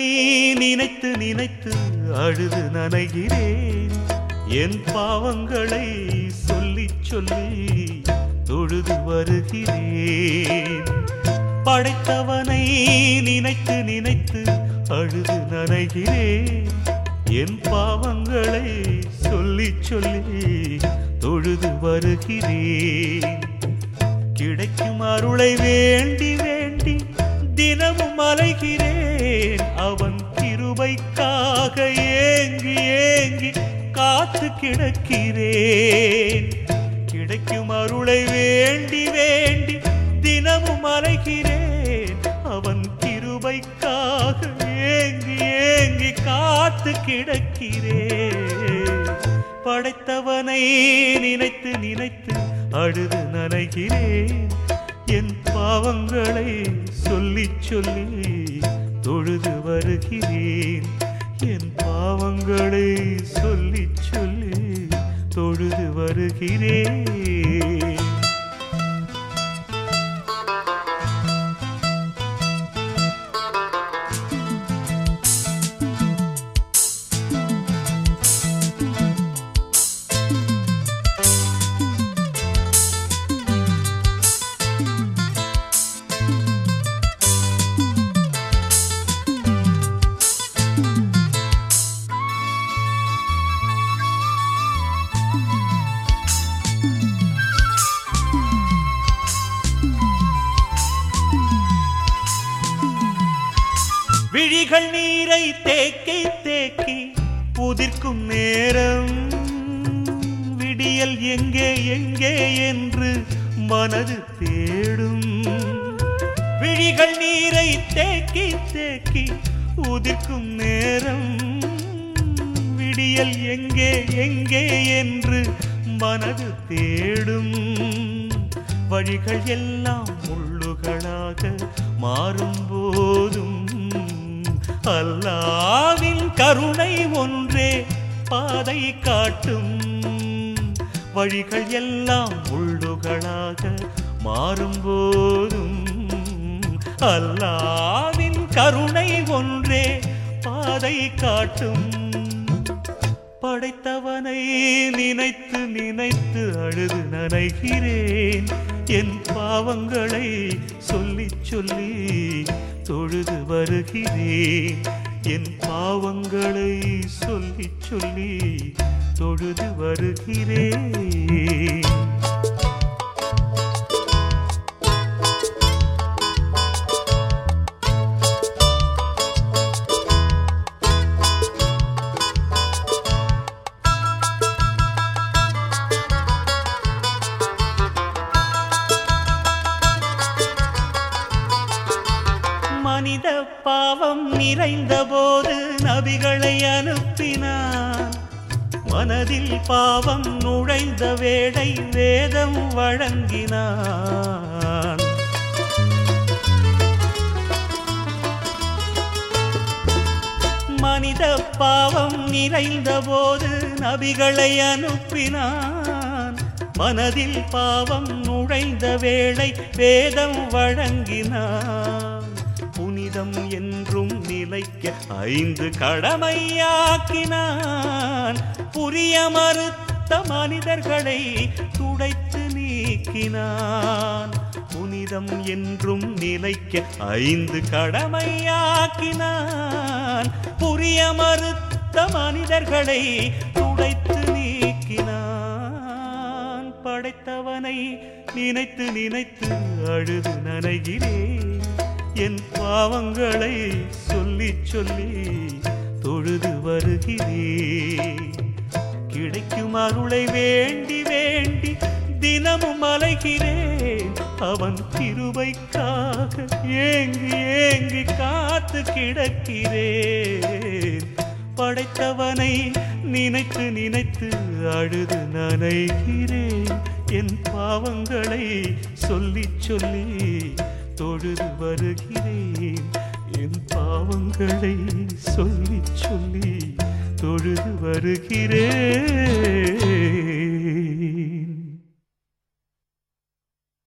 நினைத்து நினைத்து அழுது நனைகிறேன் என் பாவங்களை சொல்லி சொல்லி தொழுது வருகிறேன் படைத்தவனை நினைத்து நினைத்து அழுது நனைகிறேன் என் பாவங்களை சொல்லி சொல்லி தொழுது வருகிறேன் கிடைக்கும் அருளை வேண்டி வேண்டி தினமும் அலைகிறேன் அவன் கிருபைக்காக ஏங்கி ஏங்கி காத்து கிடக்கிறேன் கிடைக்கும் அருளை வேண்டி வேண்டி தினமும் அலைகிறேன் அவன் கிருபைக்காக ஏங்கி ஏங்கி காத்து கிடக்கிறேன் படைத்தவனை நினைத்து நினைத்து அழுது நனைகிறேன் என் பாவங்களை சொல்லி சொல்லி தொழுது வருகிறேன் என் பாவங்களை சொல்லி சொல்லி தொழுது வருகிறேன் விழிகள் நீரை தேக்கி தேக்கி உதிர்க்கும் நேரம் விடியல் எங்கே எங்கே என்று மனது தேடும் விழிகள் நீரை தேக்கி தேக்கி உதிர்க்கும் நேரம் விடியல் எங்கே எங்கே என்று மனது தேடும் வழிகள் எல்லாம் முள்ளுகளாக மாறும் போதும் அல்லாவின் கருணை ஒன்றே பாதை காட்டும் வழிகள் எல்லாம் முள்ளுகளாக மாறும் போதும் அல்லாவின் கருணை ஒன்றே பாதை காட்டும் படைத்தவனை நினைத்து நினைத்து அழுது நனைகிறேன் என் பாவங்களை சொல்லி சொல்லி தொழுது வருகிறேன் என் பாவங்களை சொல்லி சொல்லி தொழுது வருகிறேன் மனித பாவம் நிறைந்த போது நபிகளை அனுப்பினான் மனதில் பாவம் நுழைந்த வேளை வேதம் வழங்கினான் மனித பாவம் நிறைந்த போது நபிகளை அனுப்பினான் மனதில் பாவம் நுழைந்த வேளை வேதம் வழங்கினான் புனிதம் என்றும் நிலைக்க ஐந்து கடமையாக்கினான் புரிய மறுத்த மனிதர்களை துடைத்து நீக்கினான் புனிதம் என்றும் நிலைக்க ஐந்து கடமையாக்கினான் புரிய மறுத்த மனிதர்களை துடைத்து நீக்கினான் படைத்தவனை நினைத்து நினைத்து அழுது நனைகிறேன் என் பாவங்களை சொல்லி சொல்லி தொழுது வருகிறேன் கிடைக்கும் அருளை வேண்டி வேண்டி தினமும் அலைகிறேன் அவன் கிருபைக்காக ஏங்கி ஏங்கி காத்து கிடக்கிறேன் படைத்தவனை நினைத்து நினைத்து அழுது நனைகிறேன் என் பாவங்களை சொல்லி சொல்லி தொழுது வருகிறேன் என் பாவங்களை சொல்லி சொல்லி தொழுது வருகிறேன்